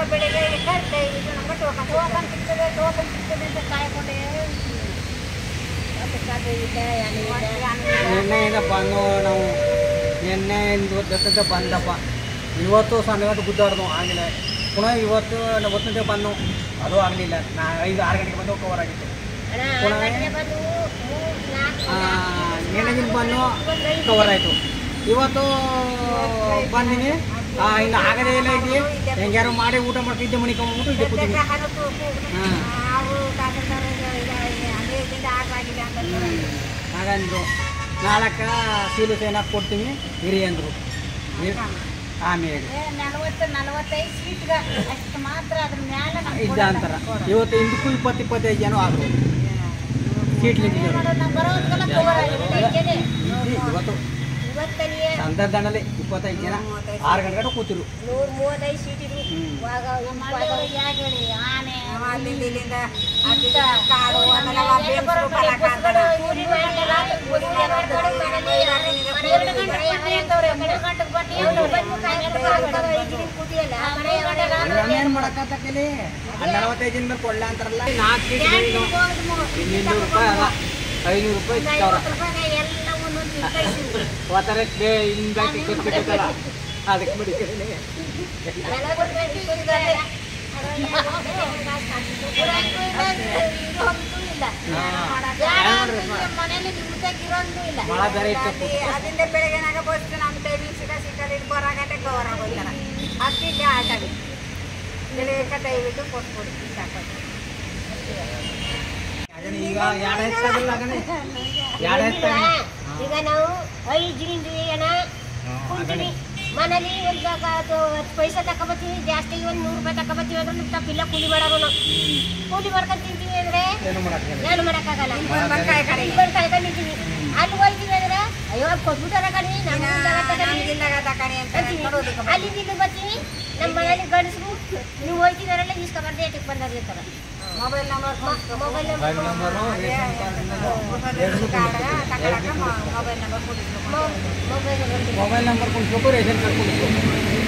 ಬೆಳಿಗ್ಗೆ ಕರೆಕ್ಟ್ ಇದು ನಮ್ಗೆ ಟೋಕನ್ ಟೋಕನ್ ಸಿಗ್ತದೆ ಟೋಕನ್ ಸಿಗ್ತದೆ ಅಂತ ಕಾಯ್ಕೊಂಡೆ ಅದಕ್ಕೆ ಇದೆ ನಿನ್ನೆಯಿಂದ ಬಂದು ನಾವು ನಿನ್ನೆಯಿಂದ ಜೊತೆ ಬಂದಪ್ಪ ಇವತ್ತು ಸಮಯವತ್ತು ಗುದ್ದಾಡ್ದು ಆಗಿಲ್ಲ ಪುನಃ ಇವತ್ತು ಒತ್ತಂತೆ ಬಂದು ಅದು ಆಗಲಿಲ್ಲ ನಾ ಐದು ಆರು ಗಂಟೆಗೆ ಬಂದು ಕವರ್ ಆಗಿತ್ತು ಪುನಃ ಬಂದು ಮೂರು ನಾಲ್ಕು ನಿನ್ನೆ ದಿನ ಬಂದು ಕವರ್ ಆಯಿತು ಇವತ್ತು ಬಂದಿನಿ ಆ, ಇನ್ನು ಆಗದೇ ಇಲ್ಲ ಇದೆಯೇ ಹೆಂಗ್ಯಾರು ಮಾಡಿ ಊಟ ಮಾಡ್ತಿದ್ದೆ ಮನೆ ಕೊಂಡ್ಬಿಟ್ಟು ಇದ್ದೆ ಕೂತೀನಿ ಹಾಂ ಅವರು ಅಲ್ಲಿಂದ ಆಗಾಗಿದೆ ಅಂತ ಹಾಗಂದ್ರು ನಾಲ್ಕ ಸೀಲು ಸೇನ ಕೊಡ್ತೀವಿ ಇರಿ ಅಂದರು ಆಮೇಲೆ ನಲವತ್ತು ನಲವತ್ತೈದು ಸೀಟ್ಗೆ ಅಷ್ಟು ಮಾತ್ರ ಅದ್ರ ಮೇಲೆ ನಮ್ಗೆ ಇದ್ದ ಕೊಡಲ್ಲ. ಅಂತಾರ ಇವತ್ತು ಇಂದಕ್ಕೂ ಇಪ್ಪತ್ತು ಇಪ್ಪತ್ತೈದು ಜನ ಆದರು ಸೀಟ್ ನಿಂತಿದ್ದಾರೆ ನೋಡು, ನಾವು ಬರೋದ್ಕೆಲ್ಲ cover ಆಗಿದೆ. ಐದೇನೆ. ಇವತ್ತು ಇವತ್ತಲ್ಲಿಯೇ ಸಂದರ್ಭದಲ್ಲಿ ಇಪ್ಪತ್ತೈದು ಜನ ಆರು ಗಂಟೆ ಕೂತಿರು ನೂರ ಮೂವತ್ತೈದು ಸೀಟ್ ಇದ್ರು ಹ್ಮ್. ಇವಾಗ ಯಾಕೆ ಹೇಳಿ ಆನೆ ಅಲ್ಲಿಂದ ಇಲ್ಲಿಂದ ಇಂಥ ಕಾಡು ಆಮೇಲೆ ಅವ ಎಲ್ಲ ಬೇನ್ಸ್ರು ಬರೋ ಕಡೆ ಬರಕಾಗ್ತದ. ಬಸ್ಗಳು ಕೂಲಿ ಮಾಡಿ ರಾತ್ರಿ ಕೂಲಿ ಮಾಡ್ತಾರೆ, ಮನೇಲಿ ಹನ್ನೆರಡು ಗಂಟೆಗೆ ಬನ್ನಿ ಅಂತವ್ರೆ, ಮೂರು ಗಂಟೆಗೆ ಬನ್ನಿ ಅಂತವ್ರೆ. ಬಂದು ಕಾಯ್ಕೊಂಡು ಆಗ್ತದೆ, ಈಗಿನ ಕೂತಿಯಲ್ಲ, ಮನೆ ಒಳಗೆ ರಾತ್ರಿ ನಾನೇನು ಮಾಡಕ್ಕತ್ತಕ್ಕಲಿ ನಲವತ್ತೈದು ಜನ ಮೇಲೆ ಕೊಡ್ಲ ಅಂತಾರಲ್ಲ ನಾಲ್ಕು ಸೀಟ್ ಕ್ಯಾಂಟೀನ್ಗೆ ಹೋದ್ರೆ ಮು- ಇನ್ನೂರು ರೂಪಾಯಿ ಅದ ಐನೂರು ರೂಪಾಯಿ ಒಂದು ಸಿಗ್ತಾವ್ರ ಐವತ್ತು ರೂಪಾಯಿಗೆ ಎಲ್ಲ ಒಂದೊಂದು ತಿಂತಾಯಿದ್ದೀವಿ. ಹೋತಾರೆ ಬೇ ಇನ್ನು ಬ್ಯಾಗ್ ಕೊಟ್ಬಿಟ್ಟಿರ್ತಾರ ಅದಕ್ಕೆ ಬಿಡಿ ನಲವತ್ತು ರೂಪಾಯಿ ಇಟ್ಕೊಂಡಿದ್ದಾರೆ. ಇರೋಂಗೂ ಇಲ್ಲ, ಇರೋಂಗೂ ಇಲ್ಲ. ಯಾರಾದ್ರೂ ಮನೇಲಿ ನಿಮ್ದಾಗಿರೋಂಗೂ ಇಲ್ಲ ಮಳೆ ಬೇರೆ ಇತ್ತು ಅದಿಂದ ಬೆಳಗ್ಗೆನಾಗ ಬಸ್ ನಮ್ಮ ಟೈಮಿಂಗ್ ಸಿಗ ಸಿಕ್ಕಲ್ಲಿ ಬರೋ ಗಂಟೆ ಕವರ್ ಆಗೋಯ್ತಾರ ಅದಕ್ಕೆ ಆಟ ಆಗುತ್ತೆ ಬೆಳಿಗ್ಗೆ ದಯವಿಟ್ಟು ಕೊಟ್ಬಿಡಿ ಸಾಕು ಈಗ ಎರಡು ಹೆಚ್ಚಾಗಿಲ್ಲ ಆಗನೆ ಎರಡು ಹೆಚ್ಚಾಗಿಲ್ಲ ಈಗ ನಾವು ಐದು ಜನ ಜನ ಕುಂತೀವಿ ಮನೇಲಿ ಒಂದು ಅದು ಹತ್ತು ಪೈಸೆ ತಗೊಬತ್ತೀವಿ ಜಾಸ್ತಿ ಒಂದು ನೂರು ರೂಪಾಯಿ ತಗೊಬತ್ತೀವಿ ಅಂದ್ರೆ ನಮ್ಮ ತಪ್ಪಿಲ್ಲ ಕೂಲಿ ಮಾಡೋರು ನಾವು ಕೂಲಿ ಮಾಡ್ಕೊಂಡು ತಿಂತೀವಿ ಅಂದ್ರೆ ಏನು ಮಾಡಕ್ಕೆ ಏನು ಮಾಡೋಕ್ಕಾಗಲ್ಲ ಕಾಯಿ ಕಡೆ ಇಲ್ಲಿ ಬಂದು ಕಾಯ್ಕೊಂಡು ನಿಂತೀವಿ ಅಲ್ಲಿ ಹೋಗ್ತೀವಿ ಅಂದ್ರೆ ಅಯ್ಯೋ ಕೊಟ್ಬಿಟ್ಟಾರ ಕಣಿ ನಮ್ಮ ನಮ್ಗಿಂದಾಗ ತಕಣಿ ಅಂತ ನೋಡೋದಕ್ಕೆ ಅಲ್ಲಿ ಇಲ್ಲಿ ಬರ್ತೀವಿ ನಮ್ಮ ಮನೇಲಿ ಗಂಡಸರು ನೀವು ಹೋಗ್ತಿದಾರಲ್ಲ ಇಸ್ಕೊಬಾರ್ದು ಏಟಕ್ಕೆ ಬಂದಿರ್ತಾರೆ mobile number mobile mobile number ration card mobile number ಕೊಡಿಸ್ಬೇಕು ಮೊಬೈಲ್ ಮೊಬೈಲ್ ನಂಬರ್ ಕೊಡಿಸ್ಬೇಕು ರೇಷನ್ ಕಾರ್ಡ್ ಕೊಡಿಸ್ಬೇಕು